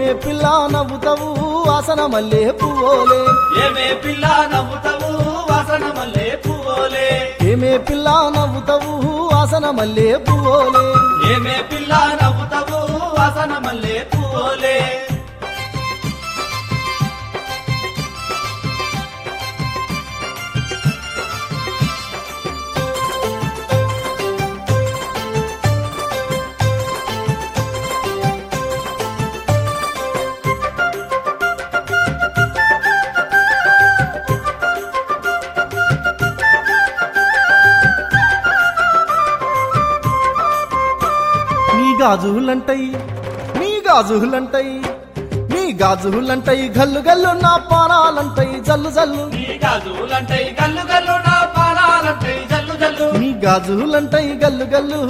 ఏమే పిల్ల నవ్వుతావు వాసన మల్లె పువ్వులే ఏమే పిల్ల నవ్వుతావు వాసన మల్లె పువ్వులే ఏమే పిల్ల నవ్వుతావు వాసన మల్లె పువ్వులే ఏమే పిల్ల నవ్వుతావు వాసన మల్లె పువ్వులే నీ గాజులంటయి నీ గాజులంటయి నీ గాజులంటయి గల్లు గల్లు నా పానాలంటయి జల్లు జల్లు నీ గాజులంటాయి గల్లు గల్లు నా పానాలంటాయి జల్లు జల్లు నీ గాజులంటయి గల్లు గల్లు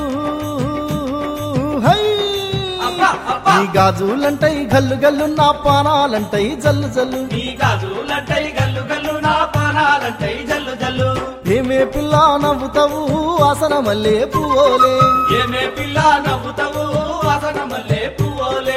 హై అబ్బా, అబ్బా. నీ గాజులంటయి గల్లు గల్లు నా పానాలంటయి జల్లు జల్లు నీ గాజులంటాయి గల్లు గల్లు నా పానాలంటాయి జల్లు జల్లు ఏమే పిల్ల నవ్వుతావు వాసన మల్లె పువ్వులే ఏమే పిల్ల నవ్వుతావు వాసన మల్లె పువ్వులే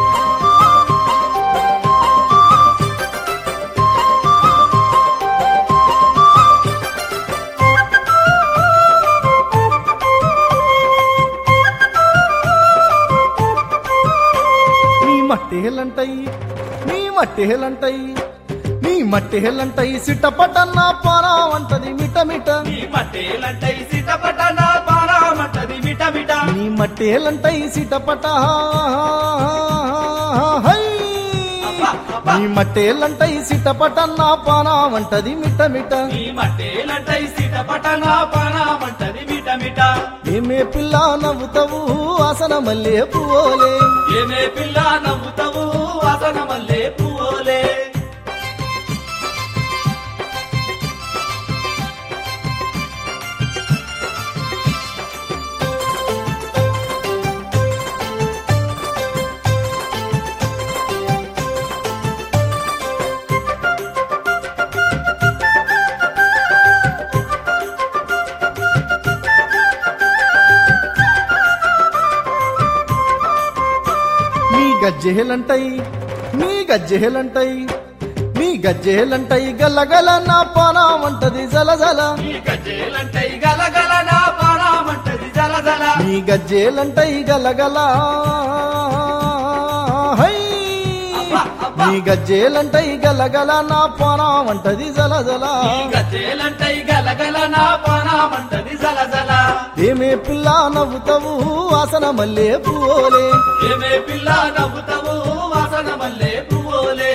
నీ మట్టేలంటయి నీ మట్టేలంటయి నీ మట్టేలంటయి సిట్టపటన్న పానా వంటది మిట మిట నీ మట్టేలంటాయి సిటపట నా పానామంటది మిట మిట నీ మట్టేలంటయి సిటపట హై అబ్బా, అబ్బా. నీ మట్టేలంటయి సిటపటన్న పానా వంటది మిట మిట నీ మట్టేలంటాయి సిటపట నా పానామంటది మిట మిట ఏమే పిల్ల నవ్వుతావు వాసన మల్లె పువ్వులే ఏమే పిల్ల నవ్వుతావు వాసన మల్లె పువ్వులే నీ గజ్జెలంటయి నీ గజ్జెలంటయి నీ గజ్జెలంటయి గల్లగల నా పానా వంటది జల జల నీ గజ్జేలంటాయి గలగల నా పానామంటది జల జల నీ గజ్జేలంటయి గలగల హై అబ్బా, అబ్బా. నీ గజ్జేలంటయి గలగల నా పానా వంటది జల జల నీ గజ్జేలంటాయి గలగల నా పానామంటది జల జల ఏమే పిల్ల నవ్వుతావు వాసన మల్లె పువ్వులే ఏమే పిల్ల నవ్వుతావు వాసన మల్లె పువ్వులే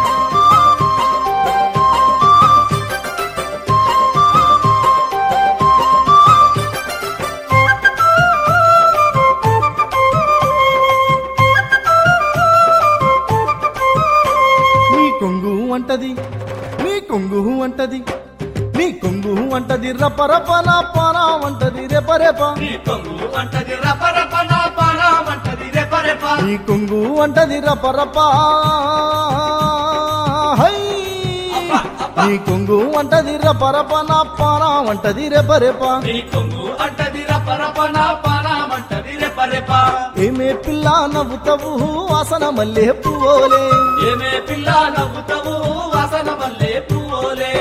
నీ కొంగు అంటది నీ కొంగు అంటది నీ కొంగు అంటది రపరప నా పానా వంటది రెప రెప నీ కొంగు అంటది రప రప నా పానామంటది రెప రెప నీ కొంగు అంటది రపరప హై అబ్బా, అబ్బా. నీ కొంగు అంటది రపరప నా పానా వంటది రెప రెప నీ కొంగు అంటది రప రప నా పానామంటది రెప రెప ఏమే పిల్ల నవ్వుతావు వాసన మల్లె పువ్వులే ఏమే పిల్ల నవ్వుతావు వాసన మల్లె పువ్వులే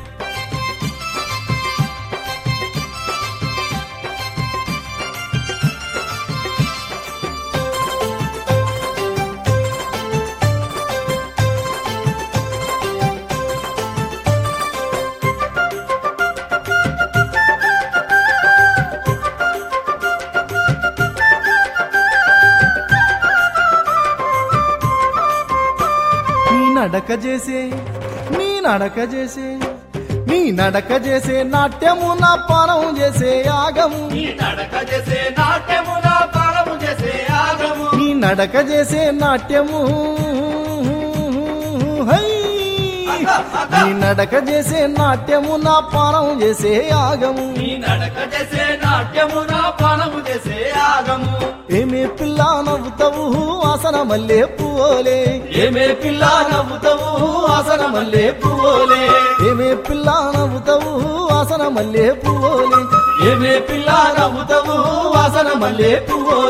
నీ నడక చేసే నీ నడక చేసే నీ నడక చేసే నాట్యము నా పానం చేసే యాగము నీ నడక చేసే నాట్యము నా పానము చేసే ఆగము నీ నడక చేసే నాట్యము హై నీ నడక చేసే నాట్యము నా పానం చేసే యాగము నీ నడక చేసే నాట్యము నా పానము చేసే ఆగము ఏమే పిల్ల నవ్వుతావు వాసన మల్లె పువ్వులే ఏమే పిల్ల నవ్వుతావు వాసన మల్లె పువ్వులే ఏమే పిల్ల నవ్వుతావు వాసన మల్లె పువ్వులే ఏమే పిల్ల నవ్వుతావు వాసన మల్లె పువ్వులే